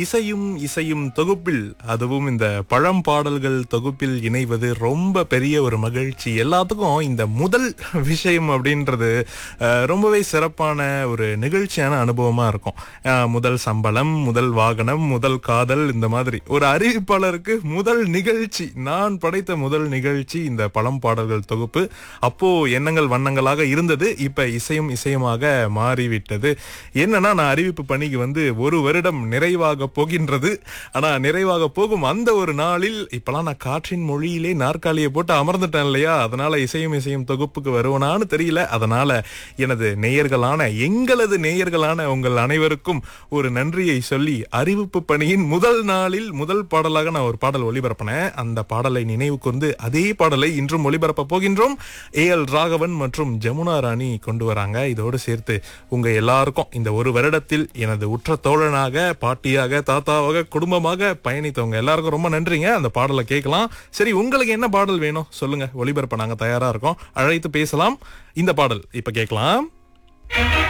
இசையும் இசையும் தொகுப்பில் அதுவும் இந்த பழம் பாடல்கள் தொகுப்பில் இணைவது ரொம்ப பெரிய ஒரு மகிழ்ச்சி எல்லாத்துக்கும் இந்த முதல் விஷயம் அப்படின்றது அஹ், ரொம்பவே சிறப்பான ஒரு நிகழ்ச்சியான அனுபவமா இருக்கும் அஹ், முதல் சம்பளம் முதல் வாகனம் முதல் காதல் இந்த மாதிரி ஒரு அறிவிப்பாளருக்கு முதல் நிகழ்ச்சி நான் படைத்த முதல் நிகழ்ச்சி இந்த பழம் பாடல்கள் தொகுப்பு அப்போ எண்ணங்கள் வண்ணங்களாக இருந்தது இப்ப இசையும் இசையுமாக மாறிவிட்டது என்னன்னா நான் அறிவிப்பு பணிக்கு வந்து ஒரு வருடம் நிறைவாக போகின்றது ஆனா நிறைவாக போகும் அந்த ஒரு நாளில் இப்பெல்லாம் நான் காற்றின் மொழியிலே நாற்காலியை போட்டு அமர்ந்துட்டேன் இல்லையா அதனால இசையும் இசையும் தொகுப்புக்கு வருவனான்னு தெரியல அதனால எனது நேயர்களான எங்களது நேயர்களான உங்கள் அனைவருக்கும் ஒரு நன்றியை சொல்லி அறிவிப்பு பணியின் முதல் நாளில் முதல் பாடலாக நான் ஒரு பாடல் ஒளிபரப்பினேன் அந்த பாடலை நினைவு கொண்டு அதே பாடலை இன்றும் ஒளிபரப்ப போகின்றோம் ஏ எல் ராகவன் மற்றும் ஜமுனா ராணி கொண்டு வராங்க இதோடு சேர்த்து உங்க எல்லாருக்கும் இந்த ஒரு வருடத்தில் எனது உற்ற தோழனாக பாட்டியாக தாத்தாவாக குடும்பமாக பயணித்தவங்க எல்லாருக்கும் ரொம்ப நன்றிங்க அந்த பாடலை கேட்கலாம் சரி உங்களுக்கு என்ன பாடல் வேணும் சொல்லுங்க ஒளிபரப்ப நாங்க தயாரா இருக்கோம் அழைத்து பேசலாம் இந்த பாடல் இப்ப கேட்கலாம்